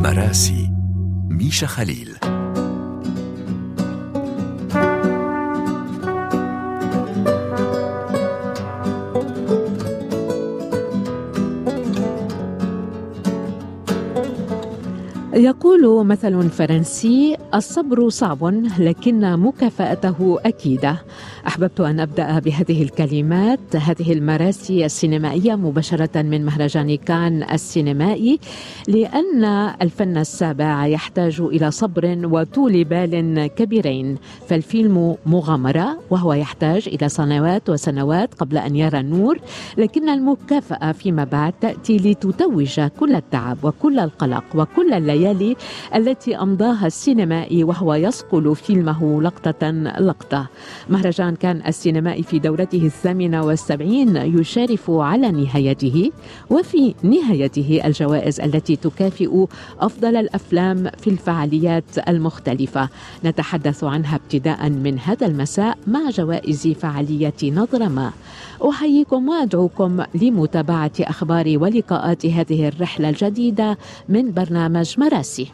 مراسي ميشا خليل يقول مثل فرنسي الصبر صعب لكن مكافأته أكيدة أحببت أن أبدأ بهذه الكلمات هذه المراسي السينمائية مباشرة من مهرجان كان السينمائي لأن الفن السابع يحتاج إلى صبر وطول بال كبيرين فالفيلم مغامرة وهو يحتاج إلى سنوات وسنوات قبل أن يرى النور لكن المكافأة فيما بعد تأتي لتتوج كل التعب وكل القلق وكل الليالي التي أمضاها السينمائي وهو يصقل فيلمه لقطة لقطة مهرجان كان السينمائي في دورته الثامنة والسبعين يشارف على نهايته وفي نهايته الجوائز التي تكافئ أفضل الأفلام في الفعاليات المختلفة نتحدث عنها ابتداء من هذا المساء مع جوائز فعالية نظرة ما أحييكم وأدعوكم لمتابعة أخبار ولقاءات هذه الرحلة الجديدة من برنامج مراسي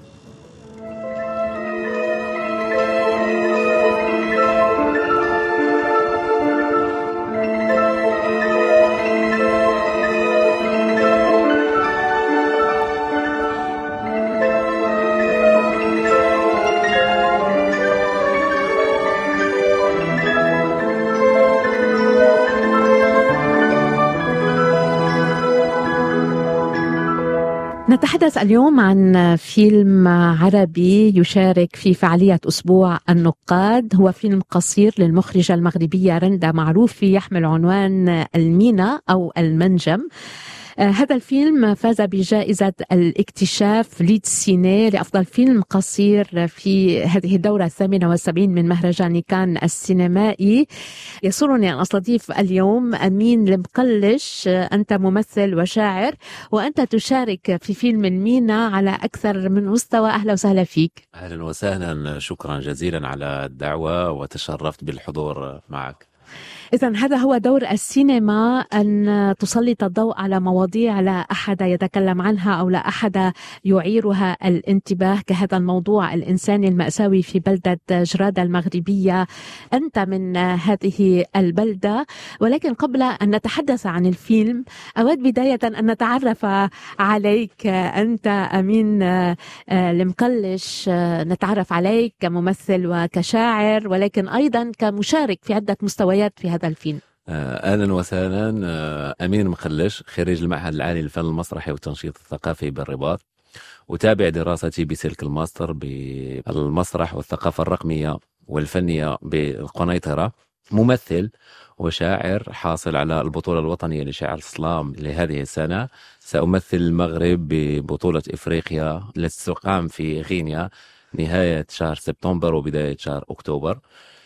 نتحدث اليوم عن فيلم عربي يشارك في فعالية أسبوع النقاد هو فيلم قصير للمخرجة المغربية رندا معروفي يحمل عنوان المينا أو المنجم آه، هذا الفيلم فاز بجائزة الاكتشاف ليد سيني لأفضل فيلم قصير في هذه الدورة الثامنة والسبعين من مهرجان كان السينمائي يسرني أن أستضيف اليوم أمين المقلش أنت ممثل وشاعر وأنت تشارك في فيلم المينا على أكثر من مستوى أهلا وسهلا فيك أهلا وسهلا شكرا جزيلا على الدعوة وتشرفت بالحضور معك إذا هذا هو دور السينما أن تسلط الضوء على مواضيع لا أحد يتكلم عنها أو لا أحد يعيرها الانتباه كهذا الموضوع الإنساني المأساوي في بلدة جرادة المغربية أنت من هذه البلدة ولكن قبل أن نتحدث عن الفيلم أود بداية أن نتعرف عليك أنت أمين المقلش نتعرف عليك كممثل وكشاعر ولكن أيضا كمشارك في عدة مستويات في هذا الفيلم آه، اهلا وسهلا آه، امين مخلش خريج المعهد العالي للفن المسرحي والتنشيط الثقافي بالرباط وتابع دراستي بسلك الماستر بالمسرح والثقافه الرقميه والفنيه بالقنيطره ممثل وشاعر حاصل على البطولة الوطنية لشعر الصلام لهذه السنة سأمثل المغرب ببطولة إفريقيا التي تقام في غينيا نهاية شهر سبتمبر وبداية شهر أكتوبر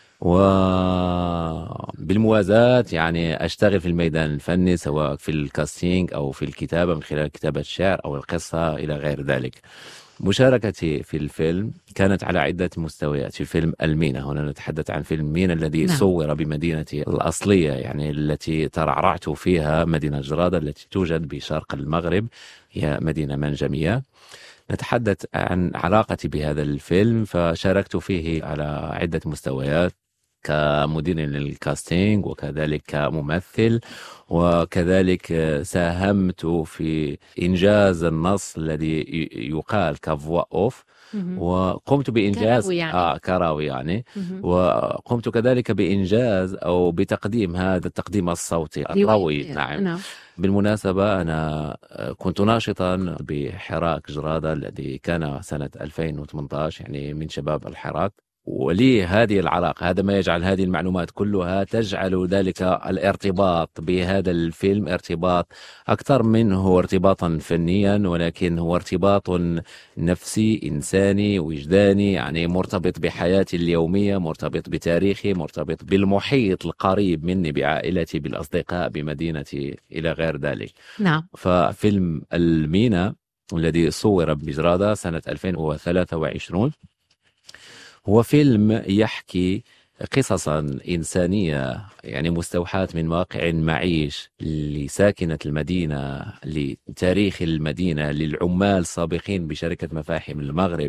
وبالموازاة يعني أشتغل في الميدان الفني سواء في الكاستينج أو في الكتابة من خلال كتابة الشعر أو القصة إلى غير ذلك مشاركتي في الفيلم كانت على عدة مستويات في فيلم المينا هنا نتحدث عن فيلم مينا الذي نعم. صور بمدينتي الأصلية يعني التي ترعرعت فيها مدينة جرادة التي توجد بشرق المغرب هي مدينة منجمية نتحدث عن علاقتي بهذا الفيلم فشاركت فيه على عدة مستويات كمدير للكاستينج وكذلك كممثل وكذلك ساهمت في إنجاز النص الذي يقال كفوا أوف وقمت بإنجاز كراوي يعني. آه كراوي يعني وقمت كذلك بإنجاز أو بتقديم هذا التقديم الصوتي الروي نعم. نعم بالمناسبة أنا كنت ناشطا بحراك جرادة الذي كان سنة 2018 يعني من شباب الحراك ولي هذه العلاقة هذا ما يجعل هذه المعلومات كلها تجعل ذلك الارتباط بهذا الفيلم ارتباط أكثر منه ارتباطا فنيا ولكن هو ارتباط نفسي إنساني وجداني يعني مرتبط بحياتي اليومية مرتبط بتاريخي مرتبط بالمحيط القريب مني بعائلتي بالأصدقاء بمدينتي إلى غير ذلك نعم ففيلم المينا الذي صور بجرادة سنة 2023 هو فيلم يحكي قصصا إنسانية يعني مستوحاة من واقع معيش لساكنة المدينة لتاريخ المدينة للعمال السابقين بشركة مفاحم المغرب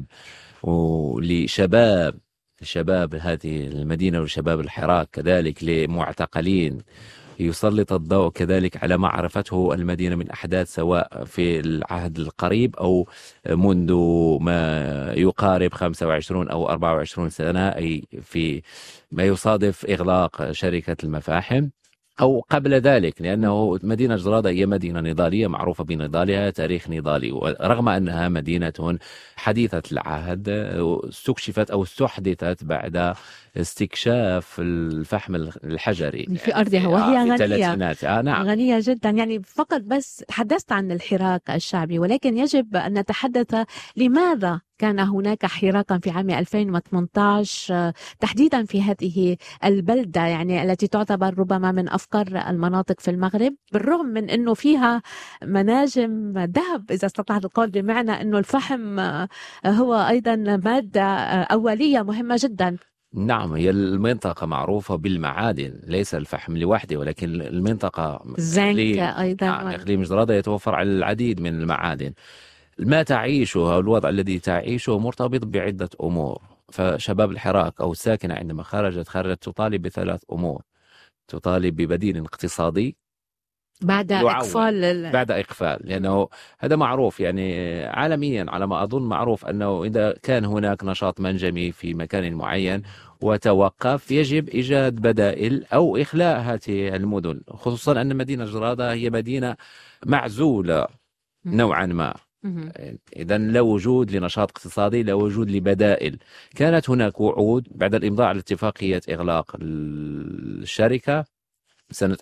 ولشباب شباب هذه المدينة وشباب الحراك كذلك لمعتقلين يسلط الضوء كذلك على ما عرفته المدينة من أحداث سواء في العهد القريب أو منذ ما يقارب 25 أو 24 سنة أي في ما يصادف إغلاق شركة المفاحم أو قبل ذلك لأنه مدينة جرادة هي مدينة نضالية معروفة بنضالها تاريخ نضالي رغم أنها مدينة حديثة العهد استكشفت أو استحدثت بعد استكشاف الفحم الحجري في أرضها وهي آه، غنية آه نعم. غنية جدا يعني فقط بس تحدثت عن الحراك الشعبي ولكن يجب أن نتحدث لماذا كان هناك حراكا في عام 2018 تحديدا في هذه البلدة يعني التي تعتبر ربما من أفقر المناطق في المغرب بالرغم من أنه فيها مناجم ذهب إذا استطعت القول بمعنى أنه الفحم هو أيضا مادة أولية مهمة جدا نعم هي المنطقة معروفة بالمعادن ليس الفحم لوحده ولكن المنطقة زنك أيضا نعم إقليم جرادة يتوفر على العديد من المعادن ما تعيشه أو الوضع الذي تعيشه مرتبط بعدة أمور فشباب الحراك أو الساكنة عندما خرجت خرجت تطالب بثلاث أمور تطالب ببديل اقتصادي بعد اقفال بعد اقفال لانه هذا معروف يعني عالميا على ما اظن معروف انه اذا كان هناك نشاط منجمي في مكان معين وتوقف يجب ايجاد بدائل او اخلاء هذه المدن خصوصا ان مدينه جراده هي مدينه معزوله نوعا ما اذا لا وجود لنشاط اقتصادي لا وجود لبدائل كانت هناك وعود بعد الامضاء على اتفاقيه اغلاق الشركه سنة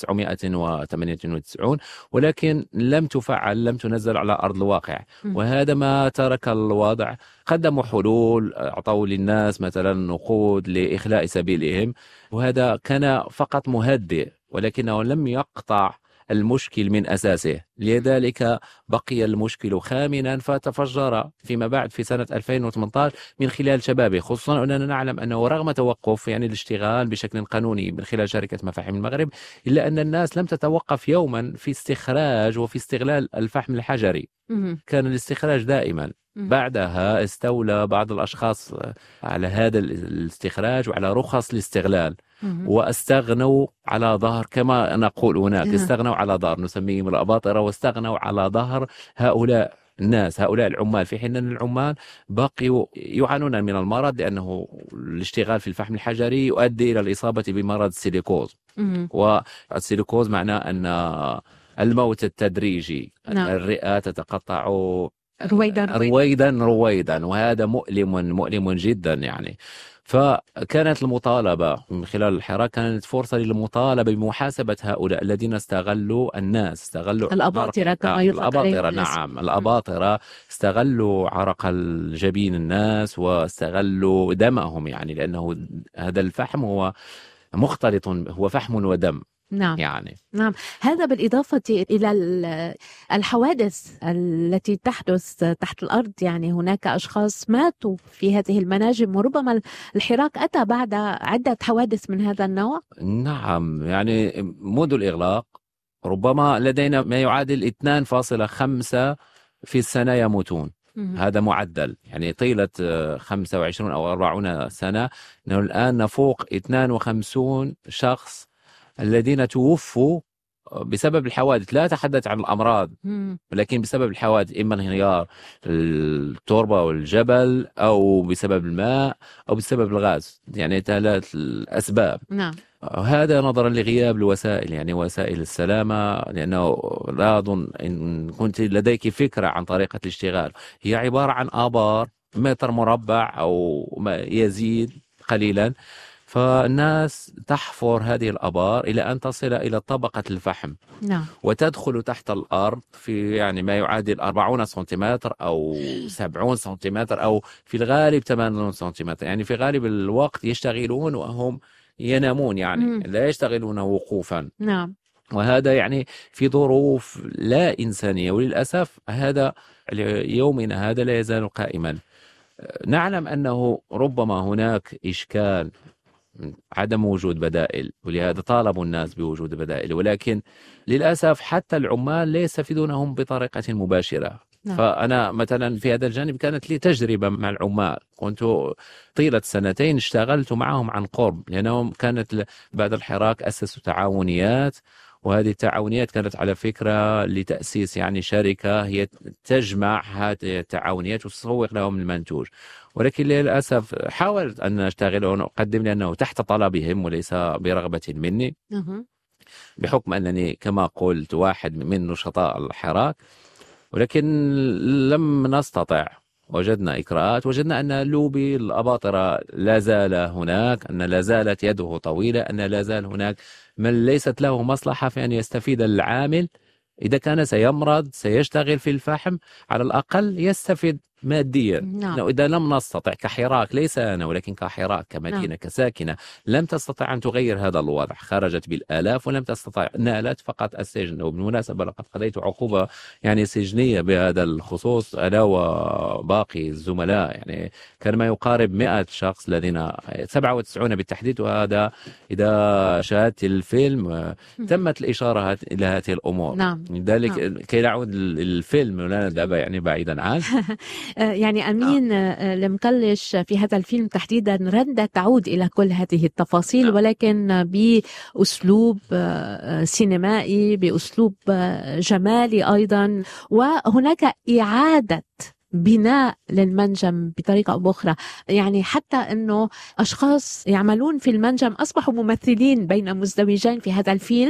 1998 ولكن لم تفعل لم تنزل على أرض الواقع وهذا ما ترك الوضع قدموا حلول أعطوا للناس مثلا نقود لإخلاء سبيلهم وهذا كان فقط مهدئ ولكنه لم يقطع المشكل من أساسه لذلك بقي المشكل خامنا فتفجر فيما بعد في سنة 2018 من خلال شبابه خصوصا أننا نعلم أنه رغم توقف يعني الاشتغال بشكل قانوني من خلال شركة مفاحم المغرب إلا أن الناس لم تتوقف يوما في استخراج وفي استغلال الفحم الحجري كان الاستخراج دائما بعدها استولى بعض الأشخاص على هذا الاستخراج وعلى رخص الاستغلال واستغنوا على ظهر كما نقول هناك استغنوا على ظهر نسميهم الأباطرة واستغنوا على ظهر هؤلاء الناس هؤلاء العمال في حين أن العمال بقيوا يعانون من المرض لأنه الاشتغال في الفحم الحجري يؤدي إلى الإصابة بمرض السيليكوز والسيليكوز معناه أن الموت التدريجي نعم. الرئة تتقطع رويدا رويدا رويدا وهذا مؤلم مؤلم جدا يعني فكانت المطالبة من خلال الحراك كانت فرصة للمطالبة بمحاسبة هؤلاء الذين استغلوا الناس استغلوا الأباطرة كما يطلق الأباطرة نعم الأباطرة استغلوا عرق الجبين الناس واستغلوا دمهم يعني لأنه هذا الفحم هو مختلط هو فحم ودم نعم يعني نعم هذا بالإضافة إلى الحوادث التي تحدث تحت الأرض يعني هناك أشخاص ماتوا في هذه المناجم وربما الحراك أتى بعد عدة حوادث من هذا النوع نعم يعني منذ الإغلاق ربما لدينا ما يعادل 2.5 في السنة يموتون هذا معدل يعني طيلة 25 أو 40 سنة أنه الآن نفوق 52 شخص الذين توفوا بسبب الحوادث لا أتحدث عن الأمراض ولكن بسبب الحوادث إما انهيار التربة والجبل أو بسبب الماء أو بسبب الغاز يعني ثلاث الأسباب نعم هذا نظرا لغياب الوسائل يعني وسائل السلامة لأنه لا أظن إن كنت لديك فكرة عن طريقة الاشتغال هي عبارة عن آبار متر مربع أو ما يزيد قليلا فالناس تحفر هذه الابار الى ان تصل الى طبقه الفحم نعم وتدخل تحت الارض في يعني ما يعادل 40 سنتيمتر او 70 سنتيمتر او في الغالب 80 سنتيمتر يعني في غالب الوقت يشتغلون وهم ينامون يعني م. لا يشتغلون وقوفا نعم وهذا يعني في ظروف لا إنسانية وللأسف هذا يومنا هذا لا يزال قائما نعلم أنه ربما هناك إشكال عدم وجود بدائل ولهذا طالبوا الناس بوجود بدائل ولكن للأسف حتى العمال لا يستفيدونهم بطريقة مباشرة نعم. فأنا مثلا في هذا الجانب كانت لي تجربة مع العمال كنت طيلة سنتين اشتغلت معهم عن قرب لأنهم كانت بعد الحراك أسسوا تعاونيات وهذه التعاونيات كانت على فكرة لتأسيس يعني شركة هي تجمع هذه التعاونيات وتسوق لهم المنتوج ولكن للأسف حاولت أن أشتغل وأقدم لأنه تحت طلبهم وليس برغبة مني مهم. بحكم أنني كما قلت واحد من نشطاء الحراك ولكن لم نستطع وجدنا إكراءات وجدنا أن لوبي الأباطرة لا زال هناك أن لا زالت يده طويلة أن لا زال هناك من ليست له مصلحة في أن يستفيد العامل إذا كان سيمرض سيشتغل في الفحم على الأقل يستفيد ماديا نعم لو إذا لم نستطع كحراك ليس أنا ولكن كحراك كمدينة نعم. كساكنة لم تستطع أن تغير هذا الوضع خرجت بالآلاف ولم تستطع نالت فقط السجن وبالمناسبة لقد قضيت عقوبة يعني سجنية بهذا الخصوص أنا وباقي الزملاء يعني كان ما يقارب 100 شخص الذين 97 بالتحديد وهذا إذا شاهدت الفيلم آه، تمت الإشارة هات- إلى هذه الأمور نعم لذلك كي نعود للفيلم ولا نذهب يعني بعيدا عنه آه، يعني أمين آه، المكلش في هذا الفيلم تحديدا رندا تعود إلى كل هذه التفاصيل نعم. ولكن بأسلوب آه، سينمائي بأسلوب آه، جمالي أيضا وهناك إعادة بناء للمنجم بطريقة أو بأخرى يعني حتى أنه أشخاص يعملون في المنجم أصبحوا ممثلين بين مزدوجين في هذا الفيلم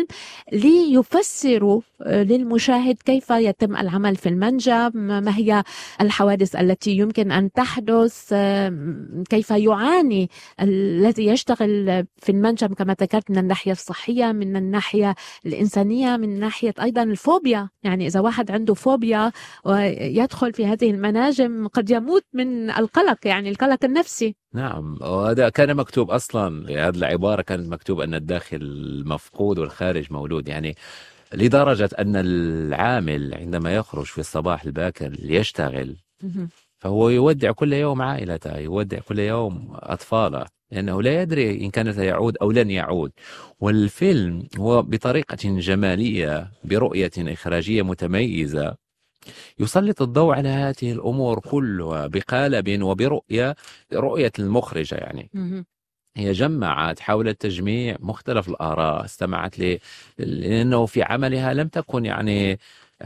ليفسروا آه، للمشاهد كيف يتم العمل في المنجم ما هي الحوادث التي يمكن ان تحدث آم، كيف يعاني الذي يشتغل في المنجم كما ذكرت من الناحيه الصحيه من الناحيه الانسانيه من ناحيه ايضا الفوبيا يعني اذا واحد عنده فوبيا ويدخل في هذه المناجم قد يموت من القلق يعني القلق النفسي نعم وهذا كان مكتوب اصلا هذه العباره كانت مكتوب ان الداخل مفقود والخارج مولود يعني لدرجه ان العامل عندما يخرج في الصباح الباكر ليشتغل فهو يودع كل يوم عائلته يودع كل يوم اطفاله لانه لا يدري ان كان سيعود او لن يعود والفيلم هو بطريقه جماليه برؤيه اخراجيه متميزه يسلط الضوء على هذه الامور كلها بقالب وبرؤيه رؤيه المخرجه يعني هي جمعت حاولت تجميع مختلف الآراء استمعت ل... لأنه في عملها لم تكن يعني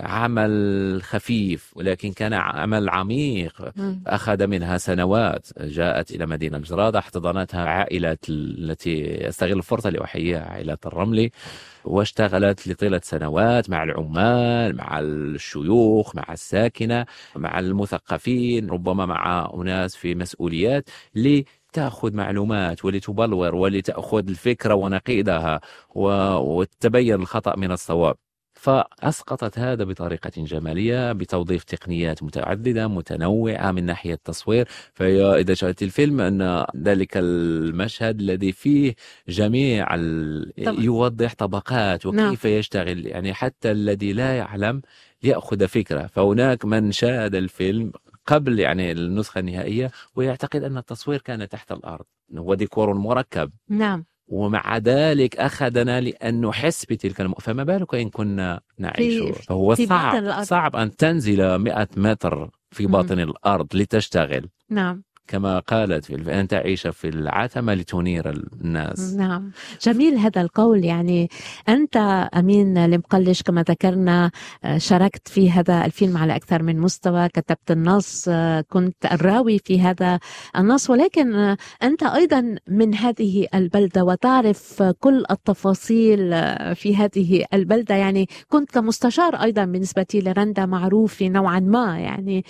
عمل خفيف ولكن كان عمل عميق أخذ منها سنوات جاءت إلى مدينة جرادة احتضنتها عائلة التي أستغل الفرصة لأحييها عائلة الرملي واشتغلت لطيلة سنوات مع العمال مع الشيوخ مع الساكنة مع المثقفين ربما مع أناس في مسؤوليات لتأخذ معلومات ولتبلور ولتأخذ الفكرة ونقيضها و- وتبين الخطأ من الصواب فأسقطت هذا بطريقة جمالية بتوظيف تقنيات متعددة متنوعة من ناحية التصوير فهي إذا شاهدت الفيلم أن ذلك المشهد الذي فيه جميع ال... طبعاً. يوضح طبقات نعم. وكيف يشتغل يعني حتى الذي لا يعلم يأخذ فكرة فهناك من شاهد الفيلم قبل يعني النسخة النهائية ويعتقد أن التصوير كان تحت الأرض وديكور مركب نعم ومع ذلك أخذنا لأن نحس بتلك الم... فما بالك إن كنا نعيش في- فهو في صعب باطن الأرض. صعب أن تنزل 100 متر في مم. باطن الأرض لتشتغل نعم كما قالت في الف- أن تعيش في العتمة لتنير الناس نعم جميل هذا القول يعني أنت أمين المقلش كما ذكرنا آه، شاركت في هذا الفيلم على أكثر من مستوى كتبت النص آه، كنت الراوي في هذا النص ولكن آه، أنت أيضا من هذه البلدة وتعرف آه، كل التفاصيل آه، في هذه البلدة يعني كنت كمستشار أيضا بالنسبة لرندا معروف نوعا ما يعني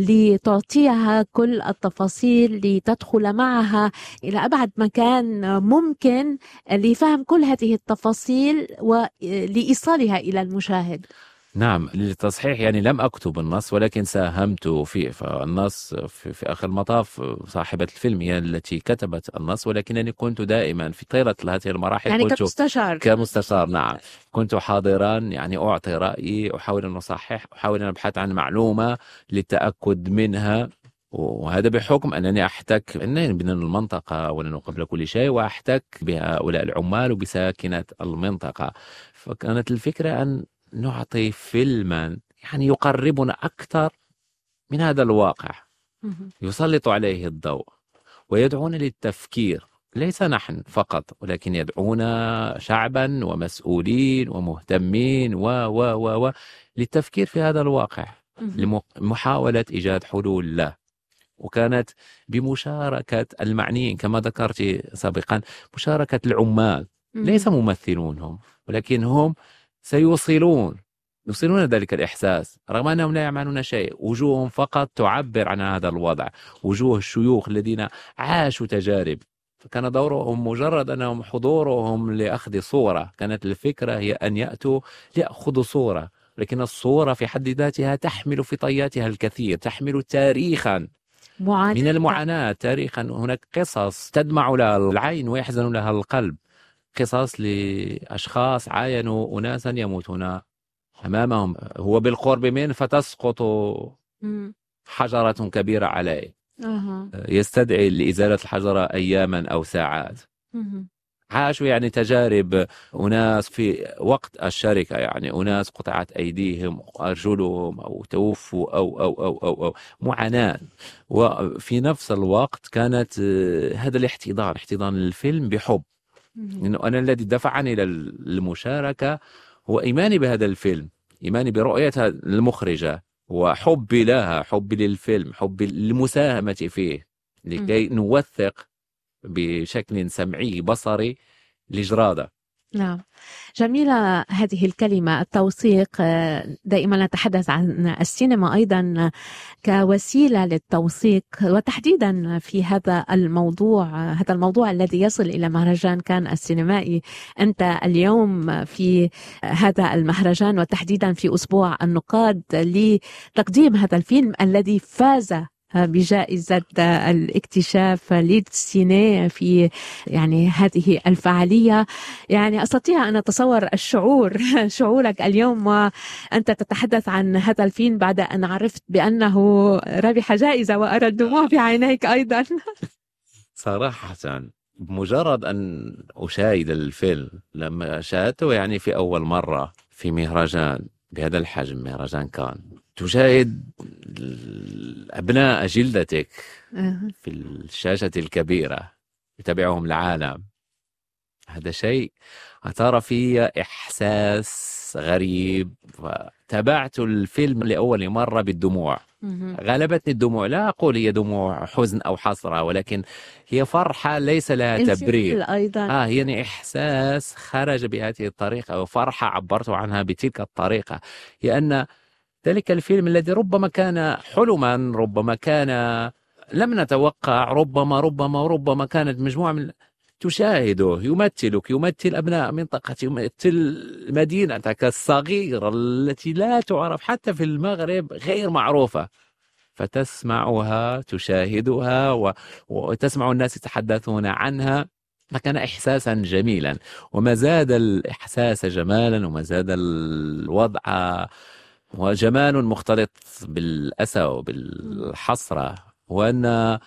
لتعطيها كل التفاصيل لتدخل معها إلى أبعد مكان ممكن لفهم كل هذه التفاصيل ولإيصالها إلى المشاهد نعم للتصحيح يعني لم أكتب النص ولكن ساهمت فيه فالنص في, في آخر المطاف صاحبة الفيلم هي التي كتبت النص ولكنني كنت دائما في طيلة هذه المراحل يعني قلت كمستشار كمستشار نعم كنت حاضرا يعني أعطي رأيي أحاول أن أصحح أحاول أن أبحث عن معلومة للتأكد منها وهذا بحكم أنني أحتك أنني من المنطقة ولأنه قبل كل شيء وأحتك بهؤلاء العمال وبساكنة المنطقة فكانت الفكرة أن نعطي فيلما يعني يقربنا أكثر من هذا الواقع يسلط عليه الضوء ويدعونا للتفكير ليس نحن فقط ولكن يدعونا شعبا ومسؤولين ومهتمين و و و و للتفكير في هذا الواقع لمحاولة إيجاد حلول له وكانت بمشاركة المعنيين كما ذكرت سابقا مشاركة العمال ليس ممثلون هم ولكن هم سيوصلون يوصلون ذلك الإحساس رغم أنهم لا يعملون شيء وجوههم فقط تعبر عن هذا الوضع وجوه الشيوخ الذين عاشوا تجارب فكان دورهم مجرد أنهم حضورهم لأخذ صورة كانت الفكرة هي أن يأتوا ليأخذوا صورة لكن الصورة في حد ذاتها تحمل في طياتها الكثير تحمل تاريخا معاناة. من المعاناة تاريخا هناك قصص تدمع لها العين ويحزن لها القلب قصص لأشخاص عاينوا أناسا يموتون أمامهم هو بالقرب منه فتسقط حجرة كبيرة عليه يستدعي لإزالة الحجرة أياما أو ساعات عاشوا يعني تجارب أناس في وقت الشركة يعني أناس قطعت أيديهم أرجلهم أو توفوا أو أو أو أو, أو معاناة وفي نفس الوقت كانت آه، هذا الاحتضان احتضان الفيلم بحب إنه أنا الذي دفعني إلى المشاركة هو إيماني بهذا الفيلم إيماني برؤية المخرجة وحبي لها حبي للفيلم حبي للمساهمة فيه لكي نوثق بشكل سمعي بصري لجرادة نعم جميلة هذه الكلمة التوثيق دائما نتحدث عن السينما أيضا كوسيلة للتوثيق وتحديدا في هذا الموضوع هذا الموضوع الذي يصل إلى مهرجان كان السينمائي أنت اليوم في هذا المهرجان وتحديدا في أسبوع النقاد لتقديم هذا الفيلم الذي فاز بجائزة الاكتشاف للسيني في يعني هذه الفعالية يعني أستطيع أن أتصور الشعور شعورك اليوم وأنت تتحدث عن هذا الفيلم بعد أن عرفت بأنه ربح جائزة وأرى الدموع في عينيك أيضا صراحة بمجرد أن أشاهد الفيلم لما شاهدته يعني في أول مرة في مهرجان بهذا الحجم مهرجان كان تشاهد أبناء جلدتك في الشاشة الكبيرة يتابعهم العالم هذا شيء أثار في إحساس غريب تابعت الفيلم لأول مرة بالدموع غلبتني الدموع لا أقول هي دموع حزن أو حسرة ولكن هي فرحة ليس لها تبرير أيضا آه يعني إحساس خرج بهذه الطريقة وفرحة عبرت عنها بتلك الطريقة لأن ذلك الفيلم الذي ربما كان حلما ربما كان لم نتوقع ربما ربما ربما كانت مجموعة من تشاهده يمثلك يمثل أبناء منطقة يمثل مدينتك الصغيرة التي لا تعرف حتى في المغرب غير معروفة فتسمعها تشاهدها و... وتسمع الناس يتحدثون عنها فكان إحساسا جميلا وما زاد الإحساس جمالا وما زاد الوضع وجمال مختلط بالأسى وبالحسرة وأن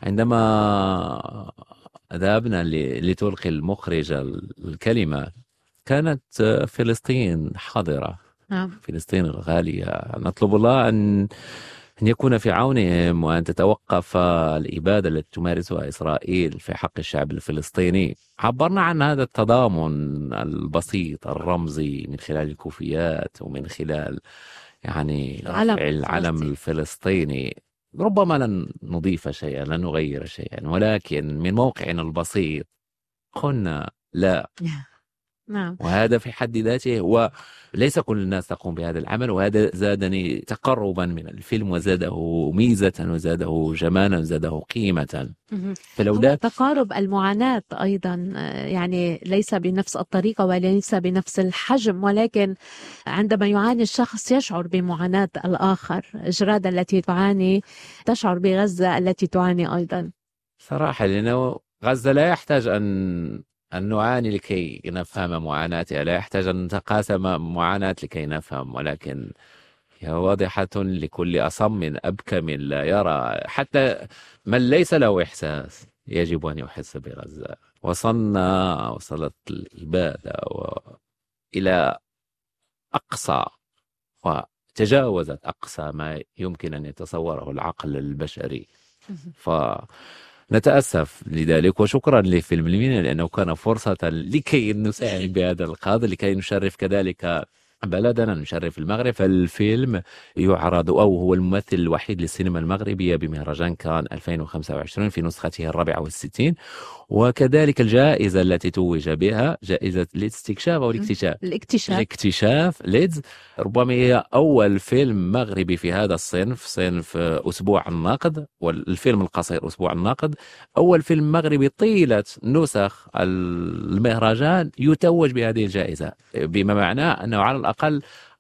عندما ذهبنا لتلقي المخرج الكلمة كانت فلسطين حاضرة نعم. فلسطين الغالية نطلب الله أن أن يكون في عونهم وأن تتوقف الإبادة التي تمارسها إسرائيل في حق الشعب الفلسطيني عبرنا عن هذا التضامن البسيط الرمزي من خلال الكوفيات ومن خلال يعني العلم, العلم الفلسطيني ربما لن نضيف شيئا لن نغير شيئا ولكن من موقعنا البسيط قلنا لا نعم. وهذا في حد ذاته هو ليس كل الناس تقوم بهذا العمل وهذا زادني تقربا من الفيلم وزاده ميزة وزاده جمالا وزاده قيمة فلولا تقارب المعاناة أيضا يعني ليس بنفس الطريقة وليس بنفس الحجم ولكن عندما يعاني الشخص يشعر بمعاناة الآخر جرادة التي تعاني تشعر بغزة التي تعاني أيضا صراحة لأنه غزة لا يحتاج أن أن نعاني لكي نفهم معاناتها لا يحتاج أن نتقاسم معاناة لكي نفهم ولكن هي واضحة لكل أصم أبكم لا يرى حتى من ليس له إحساس يجب أن يحس بغزة وصلنا وصلت الإبادة و... إلى أقصى وتجاوزت أقصى ما يمكن أن يتصوره العقل البشري فنتأسف لذلك وشكرا لفيلم المينا لأنه كان فرصة لكي نساهم بهذا القاضي لكي نشرف كذلك بلدنا نشرف المغرب فالفيلم يعرض أو هو الممثل الوحيد للسينما المغربية بمهرجان كان 2025 في نسخته الرابعة والستين وكذلك الجائزة التي توج بها جائزة الاستكشاف أو الاكتشاف الاكتشاف الاكتشاف ليدز ربما هي أول فيلم مغربي في هذا الصنف صنف أسبوع النقد والفيلم القصير أسبوع النقد أول فيلم مغربي طيلة نسخ المهرجان يتوج بهذه الجائزة بما معناه أنه على الأقل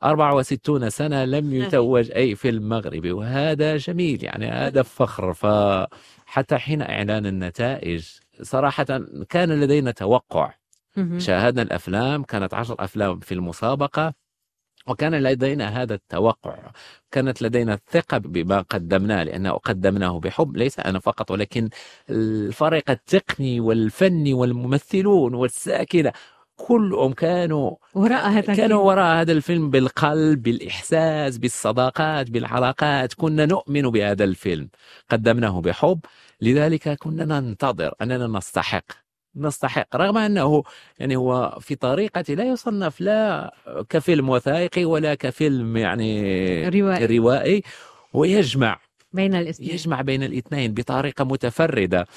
64 سنة لم يتوج أي فيلم مغربي وهذا جميل يعني هذا فخر فحتى حين إعلان النتائج صراحة كان لدينا توقع شاهدنا الأفلام كانت عشر أفلام في المسابقة وكان لدينا هذا التوقع كانت لدينا الثقة بما قدمناه لأنه قدمناه بحب ليس أنا فقط ولكن الفريق التقني والفني والممثلون والساكنة كلهم كانوا وراء هذا كانوا الفيلم. وراء هذا الفيلم بالقلب بالإحساس بالصداقات بالعلاقات كنا نؤمن بهذا الفيلم قدمناه بحب لذلك كنا ننتظر أننا نستحق نستحق رغم أنه يعني هو في طريقة لا يصنف لا كفيلم وثائقي ولا كفيلم يعني روائي. روائي ويجمع بين الاثنين يجمع بين الاثنين بطريقة متفردة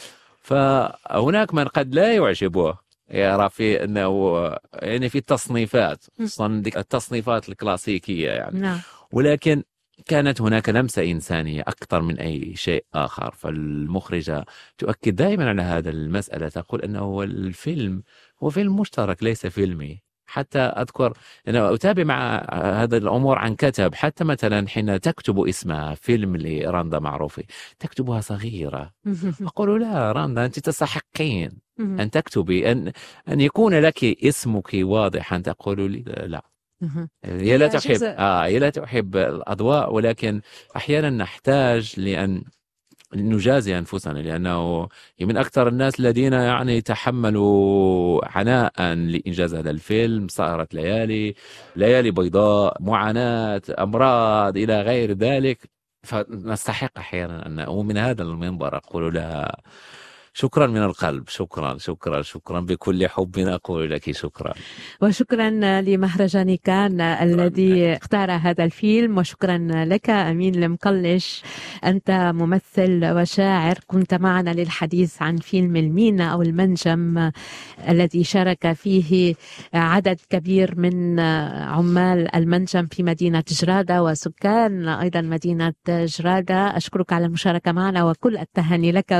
فهناك من قد لا يعجبه يرى في انه يعني في التصنيفات خصوصا ديك التصنيفات الكلاسيكيه يعني نعم ولكن كانت هناك لمسه انسانيه اكثر من اي شيء اخر فالمخرجه تؤكد دائما على هذا المساله تقول انه الفيلم هو فيلم مشترك ليس فيلمي حتى اذكر انا اتابع مع هذا الامور عن كتب حتى مثلا حين تكتب اسمها فيلم لرندا معروفي تكتبها صغيره اقول لا رندا انت تستحقين ان تكتبي ان ان يكون لك اسمك واضحا تقول لي لا هي لا هي تحب جزء- آه هي لا تحب الاضواء ولكن احيانا نحتاج لان نجازي انفسنا لانه هي من اكثر الناس الذين يعني تحملوا عناء لانجاز هذا الفيلم سهرت ليالي ليالي بيضاء معاناه امراض الى غير ذلك فنستحق احيانا ان ومن هذا المنبر اقول لها شكرا من القلب شكرا شكرا شكرا بكل حب اقول لك شكرا وشكرا لمهرجان كان الذي اختار هذا الفيلم وشكرا لك أمين المقلش أنت ممثل وشاعر كنت معنا للحديث عن فيلم المينا أو المنجم الذي شارك فيه عدد كبير من عمال المنجم في مدينة جرادة وسكان أيضا مدينة جرادة أشكرك على المشاركة معنا وكل التهاني لك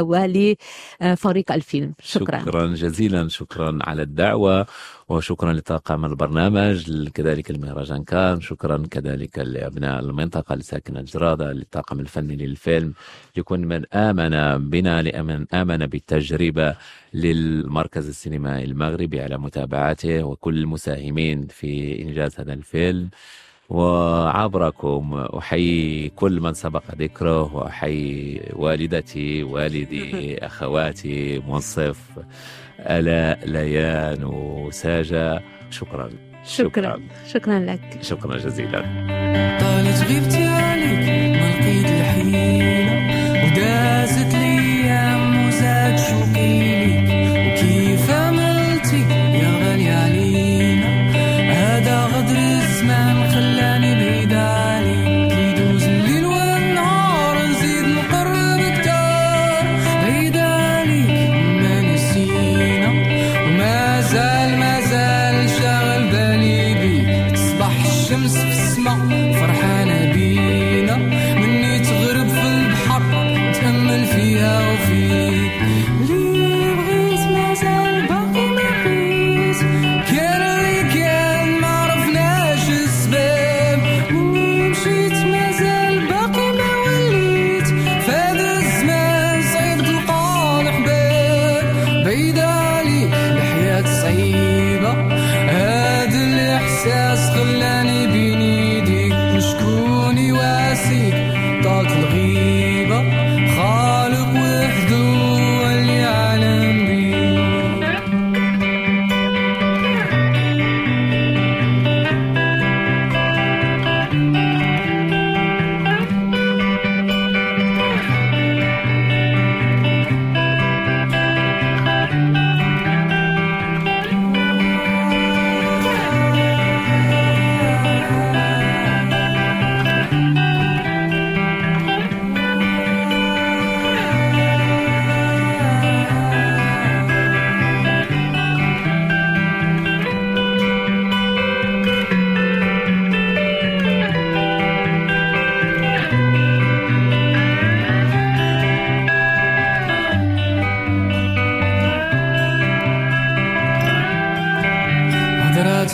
ولفريق الفيلم شكرا شكرا جزيلا شكرا على الدعوة وشكرا لطاقم البرنامج كذلك المهرجان كان شكرا كذلك لأبناء المنطقة لساكنة جرادة للطاقم الفني للفيلم لكل من آمن بنا لمن آمن بالتجربة للمركز السينمائي المغربي على متابعته وكل المساهمين في إنجاز هذا الفيلم وعبركم أحيي كل من سبق ذكره وأحيي والدتي والدي أخواتي منصف آلاء ليان وساجة شكرا شكرا شكرا لك شكرا جزيلا طالت غيبتي عليك ما لقيت الحيلة ودازت الايام وزاد شوقي ليك وكيف عملتي يا غالي علينا هذا غدر الزمان خلاني بعيد عليك يدوز الليل والنهار نزيد نقرب كتار بعيد عليك ما نسينا وما زال ما زال شاغل بالي بيك تصبح الشمس في السما فرحانة بيك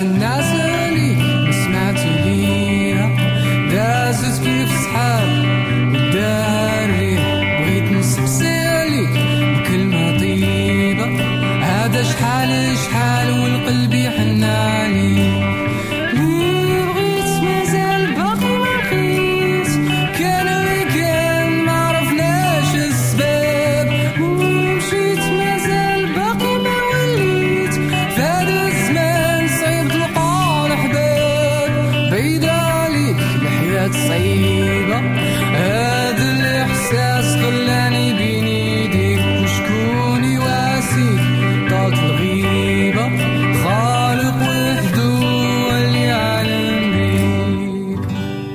الناس ليك ما سمعت ليها دازت كيف سحاب ودار الريح بغيت نسقسي عليك بكلمة طيبة هذا شحال شحال والقلب يحن عليك اللي بغيت مازال باقي ما لقيت كان اللي كان ما عرفناش السباب ومشيت مازال باقي ما وليت فهذا الزمان صعيب تلقى الحباب بعيد عليك الحياة صعيبة هذا الإحساس خلاني بين يديك وشكون يواسيك طاق الغيبة خالق وحده اللي يعلم بيك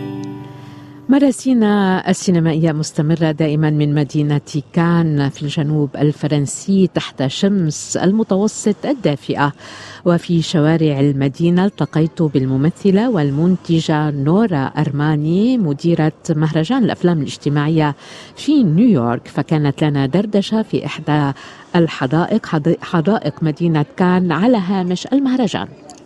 مراسينا السينمائية مستمرة دائما من مدينة كان في الجنوب الفرنسي تحت شمس المتوسط الدافئة وفي شوارع المدينة التقيت بالممثلة والمنتجة نورا أرماني مديرة مهرجان الأفلام الاجتماعية في نيويورك فكانت لنا دردشة في إحدى الحدائق حدائق مدينة كان على هامش المهرجان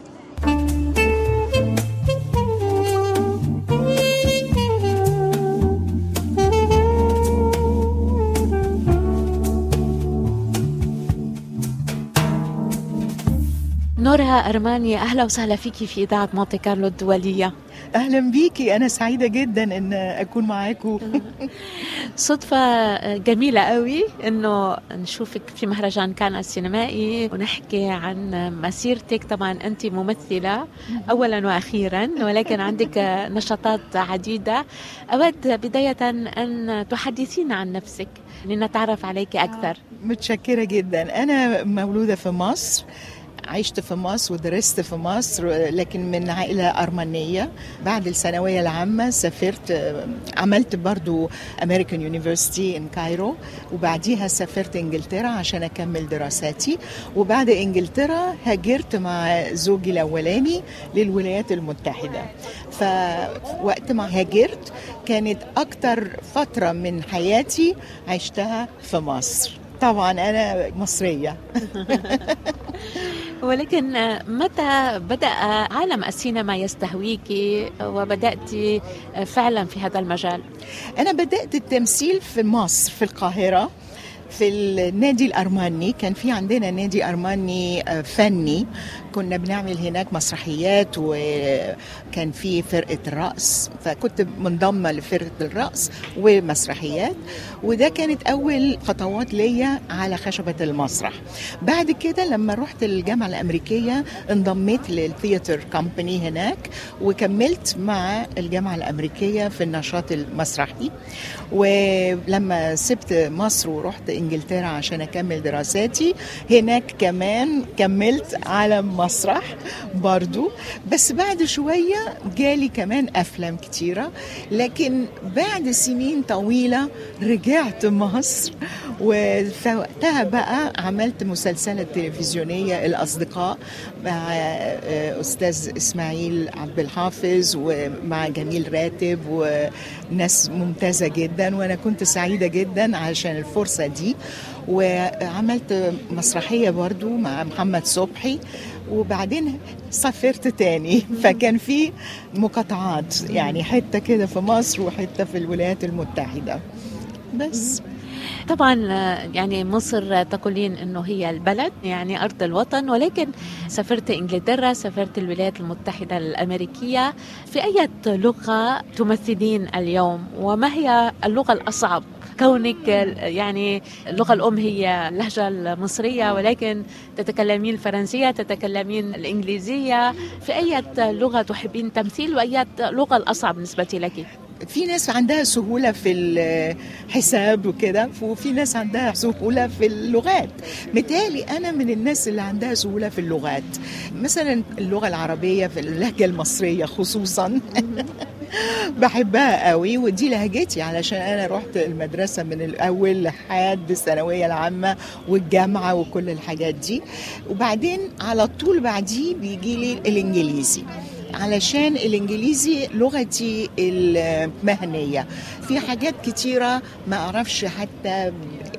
نورا أرماني أهلا وسهلا فيكي في إذاعة مونتي كارلو الدولية اهلا بيكي انا سعيده جدا ان اكون معاكم صدفة جميلة قوي إنه نشوفك في مهرجان كان السينمائي ونحكي عن مسيرتك طبعا أنت ممثلة أولا وأخيرا ولكن عندك نشاطات عديدة أود بداية أن تحدثينا عن نفسك لنتعرف عليك أكثر متشكره جدا انا مولوده في مصر عشت في مصر ودرست في مصر لكن من عائلة أرمنية بعد الثانوية العامة سافرت عملت برضو أمريكان يونيفرسيتي إن كايرو وبعديها سافرت إنجلترا عشان أكمل دراساتي وبعد إنجلترا هاجرت مع زوجي الأولاني للولايات المتحدة فوقت ما هاجرت كانت أكتر فترة من حياتي عشتها في مصر طبعا أنا مصرية ولكن متى بدأ عالم السينما يستهويك وبدأت فعلا في هذا المجال؟ أنا بدأت التمثيل في مصر في القاهرة في النادي الأرماني كان في عندنا نادي أرماني فني كنا بنعمل هناك مسرحيات وكان في فرقة الرقص فكنت منضمة لفرقة الرقص ومسرحيات وده كانت أول خطوات ليا على خشبة المسرح بعد كده لما رحت الجامعة الأمريكية انضميت للثياتر كومباني هناك وكملت مع الجامعة الأمريكية في النشاط المسرحي ولما سبت مصر ورحت انجلترا عشان اكمل دراساتي هناك كمان كملت على مسرح برضو بس بعد شوية جالي كمان أفلام كتيرة لكن بعد سنين طويلة رجعت مصر وفوقتها بقى عملت مسلسلة تلفزيونية الأصدقاء مع أستاذ إسماعيل عبد الحافظ ومع جميل راتب وناس ممتازة جدا وأنا كنت سعيدة جدا عشان الفرصة دي وعملت مسرحية برضو مع محمد صبحي وبعدين سافرت تاني فكان في مقاطعات يعني حتة كده في مصر وحتة في الولايات المتحدة بس طبعا يعني مصر تقولين انه هي البلد يعني ارض الوطن ولكن سافرت انجلترا سافرت الولايات المتحده الامريكيه في اي لغه تمثلين اليوم وما هي اللغه الاصعب كونك يعني اللغة الأم هي اللهجة المصرية ولكن تتكلمين الفرنسية تتكلمين الإنجليزية في أي لغة تحبين تمثيل وأي لغة الأصعب بالنسبة لك؟ في ناس عندها سهوله في الحساب وكده وفي ناس عندها سهوله في اللغات متهيألي انا من الناس اللي عندها سهوله في اللغات مثلا اللغه العربيه في اللهجه المصريه خصوصا بحبها قوي ودي لهجتي علشان انا رحت المدرسه من الاول لحد الثانويه العامه والجامعه وكل الحاجات دي وبعدين على طول بعديه بيجي لي الانجليزي علشان الانجليزي لغتي المهنيه في حاجات كتيره ما اعرفش حتى